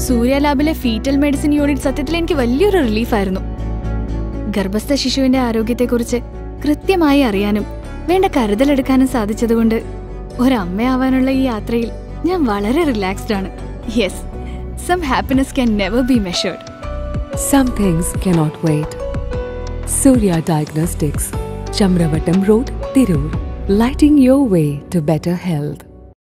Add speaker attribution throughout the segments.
Speaker 1: സൂര്യ ലാബിലെ fetal medicine unit സത്യത്തിൽ എനിക്ക് വലിയൊരു റിലീഫായിരുന്നു ഗർഭസ്ഥ ശിശുവിന്റെ ആരോഗ്യത്തെക്കുറിച്ച് കൃത്യമായി അറിയാനും വേണ്ട കരുതലെടുക്കാനും സാധിച്ചതുകൊണ്ട് ഒരമ്മയാവാനുള്ള ഈ യാത്രയിൽ ഞാൻ വളരെ റിലാക്സ്ഡ് ആണ് yes some happiness can never be measured
Speaker 2: Some things cannot wait. Surya Diagnostics, Chamravatam Road, Tirur. Lighting your way to better health.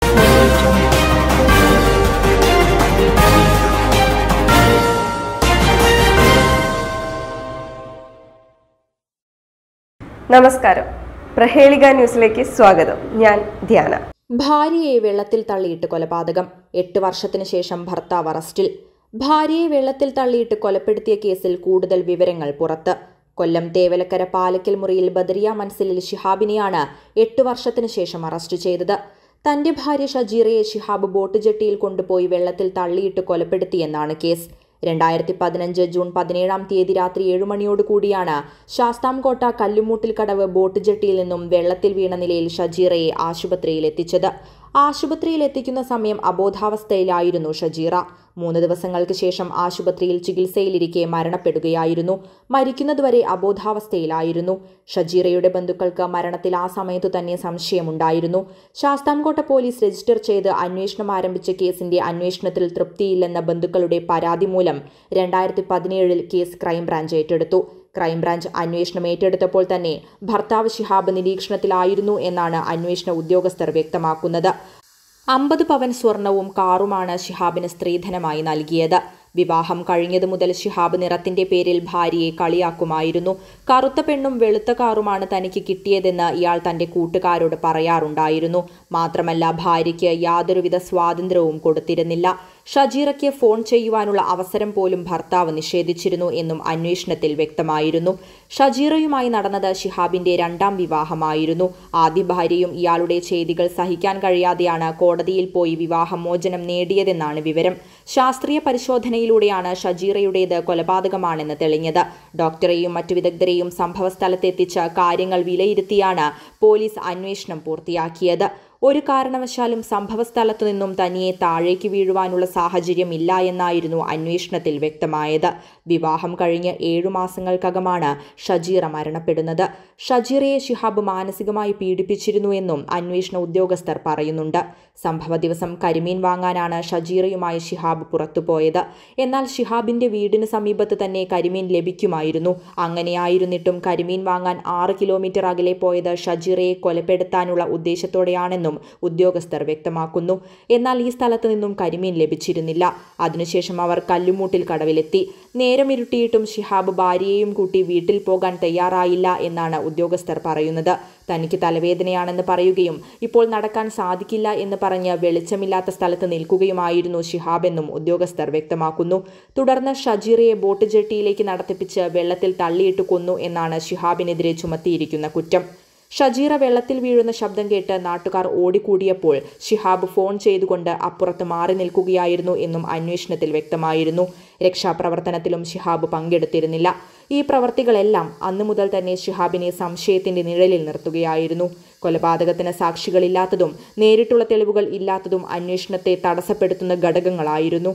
Speaker 3: നമസ്കാരം പ്രഹേളിക ന്യൂസിലേക്ക് സ്വാഗതം ഞാൻ ധ്യാന
Speaker 4: ഭാര്യയെ വെള്ളത്തിൽ തള്ളിയിട്ട് കൊലപാതകം എട്ട് വർഷത്തിനു ശേഷം ഭർത്താവ് അറസ്റ്റിൽ ഭാര്യയെ വെള്ളത്തിൽ തള്ളിയിട്ട് കൊലപ്പെടുത്തിയ കേസിൽ കൂടുതൽ വിവരങ്ങൾ പുറത്ത് കൊല്ലം തേവലക്കര പാലക്കൽ മുറിയിൽ ബദറിയ മൻസിലിൽ ഷിഹാബിനെയാണ് എട്ട് വർഷത്തിനു ശേഷം അറസ്റ്റ് ചെയ്തത് തന്റെ ഭാര്യ ഷജീറയെ ഷിഹാബ് ബോട്ട് ജെട്ടിയിൽ കൊണ്ടുപോയി വെള്ളത്തിൽ തള്ളിയിട്ട് കൊലപ്പെടുത്തിയെന്നാണ് കേസ് രണ്ടായിരത്തി പതിനഞ്ച് ജൂൺ പതിനേഴാം തീയതി രാത്രി ഏഴു മണിയോടുകൂടിയാണ് ശാസ്താംകോട്ട കല്ലുമൂട്ടിൽ കടവ് ബോട്ട് ജെട്ടിയിൽ നിന്നും വെള്ളത്തിൽ വീണ നിലയിൽ ഷജീറയെ ആശുപത്രിയിൽ എത്തിച്ചത് ആശുപത്രിയിൽ എത്തിക്കുന്ന സമയം അബോധാവസ്ഥയിലായിരുന്നു ഷജീറ മൂന്ന് ദിവസങ്ങൾക്ക് ശേഷം ആശുപത്രിയിൽ ചികിത്സയിലിരിക്കെ മരണപ്പെടുകയായിരുന്നു മരിക്കുന്നതുവരെ അബോധാവസ്ഥയിലായിരുന്നു ഷജീറയുടെ ബന്ധുക്കൾക്ക് മരണത്തിൽ ആ സമയത്തു തന്നെ സംശയമുണ്ടായിരുന്നു ശാസ്താംകോട്ട പോലീസ് രജിസ്റ്റർ ചെയ്ത് അന്വേഷണം ആരംഭിച്ച കേസിന്റെ അന്വേഷണത്തിൽ തൃപ്തിയില്ലെന്ന ബന്ധുക്കളുടെ പരാതി മൂലം രണ്ടായിരത്തി പതിനേഴിൽ കേസ് ക്രൈംബ്രാഞ്ച് ഏറ്റെടുത്തു ക്രൈംബ്രാഞ്ച് അന്വേഷണം ഏറ്റെടുത്തപ്പോൾ തന്നെ ഭർത്താവ് ശിഹാബ് നിരീക്ഷണത്തിലായിരുന്നു എന്നാണ് അന്വേഷണ ഉദ്യോഗസ്ഥർ വ്യക്തമാക്കുന്നത് അമ്പത് പവൻ സ്വർണവും കാറുമാണ് ഷിഹാബിന് സ്ത്രീധനമായി നൽകിയത് വിവാഹം കഴിഞ്ഞതു മുതൽ ഷിഹാബ് നിറത്തിന്റെ പേരിൽ ഭാര്യയെ കളിയാക്കുമായിരുന്നു കറുത്ത പെണ്ണും വെളുത്ത കാറുമാണ് തനിക്ക് കിട്ടിയതെന്ന് ഇയാൾ തന്റെ കൂട്ടുകാരോട് പറയാറുണ്ടായിരുന്നു മാത്രമല്ല ഭാര്യയ്ക്ക് യാതൊരുവിധ സ്വാതന്ത്ര്യവും കൊടുത്തിരുന്നില്ല ഷജീറയ്ക്ക് ഫോൺ ചെയ്യുവാനുള്ള അവസരം പോലും ഭർത്താവ് നിഷേധിച്ചിരുന്നു എന്നും അന്വേഷണത്തിൽ വ്യക്തമായിരുന്നു ഷജീറയുമായി നടന്നത് ഷിഹാബിന്റെ രണ്ടാം വിവാഹമായിരുന്നു ആദ്യ ഭാര്യയും ഇയാളുടെ ചെയ്തികൾ സഹിക്കാൻ കഴിയാതെയാണ് കോടതിയിൽ പോയി വിവാഹമോചനം നേടിയതെന്നാണ് വിവരം ശാസ്ത്രീയ പരിശോധനയിലൂടെയാണ് ഷജീറയുടേത് കൊലപാതകമാണെന്ന് തെളിഞ്ഞത് ഡോക്ടറെയും മറ്റു വിദഗ്ധരെയും സംഭവസ്ഥലത്തെത്തിച്ച് കാര്യങ്ങൾ വിലയിരുത്തിയാണ് പോലീസ് അന്വേഷണം പൂർത്തിയാക്കിയത് ഒരു കാരണവശാലും സംഭവസ്ഥലത്തു നിന്നും തനിയെ താഴേക്ക് വീഴുവാനുള്ള സാഹചര്യമില്ല എന്നായിരുന്നു അന്വേഷണത്തിൽ വ്യക്തമായത് വിവാഹം കഴിഞ്ഞ് ഏഴു മാസങ്ങൾക്കകമാണ് ഷജീറ മരണപ്പെടുന്നത് ഷജീറയെ ഷിഹാബ് മാനസികമായി പീഡിപ്പിച്ചിരുന്നു എന്നും അന്വേഷണ ഉദ്യോഗസ്ഥർ പറയുന്നുണ്ട് സംഭവ ദിവസം കരിമീൻ വാങ്ങാനാണ് ഷജീറയുമായി ഷിഹാബ് പുറത്തുപോയത് എന്നാൽ ഷിഹാബിന്റെ വീടിന് സമീപത്ത് തന്നെ കരിമീൻ ലഭിക്കുമായിരുന്നു അങ്ങനെയായിരുന്നിട്ടും കരിമീൻ വാങ്ങാൻ ആറ് കിലോമീറ്റർ അകലെ പോയത് ഷജീറയെ കൊലപ്പെടുത്താനുള്ള ഉദ്ദേശത്തോടെയാണെന്നും ഉദ്യോഗസ്ഥർ വ്യക്തമാക്കുന്നു എന്നാൽ ഈ സ്ഥലത്ത് നിന്നും കരിമീൻ ലഭിച്ചിരുന്നില്ല അതിനുശേഷം അവർ കല്ലുമൂട്ടിൽ കടവിലെത്തി നേരം ഇരുട്ടിയിട്ടും ഷിഹാബ് ഭാര്യയെയും കൂട്ടി വീട്ടിൽ പോകാൻ തയ്യാറായില്ല എന്നാണ് ഉദ്യോഗസ്ഥർ പറയുന്നത് തനിക്ക് തലവേദനയാണെന്ന് പറയുകയും ഇപ്പോൾ നടക്കാൻ സാധിക്കില്ല എന്ന് പറഞ്ഞ് വെളിച്ചമില്ലാത്ത സ്ഥലത്ത് നിൽക്കുകയുമായിരുന്നു ഷിഹാബ് എന്നും ഉദ്യോഗസ്ഥർ വ്യക്തമാക്കുന്നു തുടർന്ന് ഷജീറയെ ബോട്ട് ജെട്ടിയിലേക്ക് നടത്തിപ്പിച്ച് വെള്ളത്തിൽ തള്ളിയിട്ട് കൊന്നു എന്നാണ് ഷിഹാബിനെതിരെ ചുമത്തിയിരിക്കുന്ന കുറ്റം ഷജീറ വെള്ളത്തിൽ വീഴുന്ന ശബ്ദം കേട്ട് നാട്ടുകാർ ഓടിക്കൂടിയപ്പോൾ ഷിഹാബ് ഫോൺ ചെയ്തുകൊണ്ട് അപ്പുറത്ത് മാറി നിൽക്കുകയായിരുന്നു എന്നും അന്വേഷണത്തിൽ വ്യക്തമായിരുന്നു രക്ഷാപ്രവർത്തനത്തിലും ഷിഹാബ് പങ്കെടുത്തിരുന്നില്ല ഈ പ്രവർത്തികളെല്ലാം അന്നു മുതൽ തന്നെ ഷിഹാബിനെ സംശയത്തിന്റെ നിഴലിൽ നിർത്തുകയായിരുന്നു കൊലപാതകത്തിന് സാക്ഷികളില്ലാത്തതും നേരിട്ടുള്ള തെളിവുകൾ ഇല്ലാത്തതും അന്വേഷണത്തെ തടസ്സപ്പെടുത്തുന്ന ഘടകങ്ങളായിരുന്നു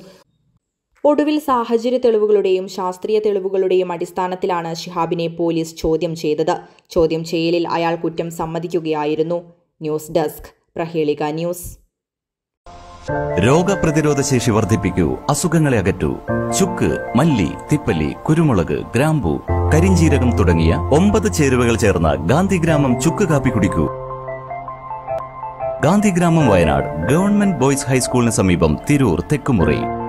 Speaker 4: ഒടുവിൽ സാഹചര്യ തെളിവുകളുടെയും ശാസ്ത്രീയ തെളിവുകളുടെയും അടിസ്ഥാനത്തിലാണ് ഷിഹാബിനെ പോലീസ് ചോദ്യം ചെയ്തത് ചോദ്യം ചെയ്യലിൽ അയാൾ കുറ്റം സമ്മതിക്കുകയായിരുന്നു ന്യൂസ് ഡെസ്ക് പ്രഹേളിക ന്യൂസ്
Speaker 5: രോഗപ്രതിരോധ ശേഷി വർദ്ധിപ്പിക്കൂ അസുഖങ്ങളെ അകറ്റൂ ചുക്ക് മല്ലി തിപ്പല്ലി കുരുമുളക് ഗ്രാമ്പു കരിഞ്ചീരകം തുടങ്ങിയ ഒമ്പത് ചേരുവകൾ ചേർന്ന ഗാന്ധിഗ്രാമം ചുക്ക് കാപ്പി കുടിക്കൂ ഗാന്ധിഗ്രാമം വയനാട് ഗവൺമെന്റ് ബോയ്സ് ഹൈസ്കൂളിന് സമീപം തിരൂർ തെക്കുമുറി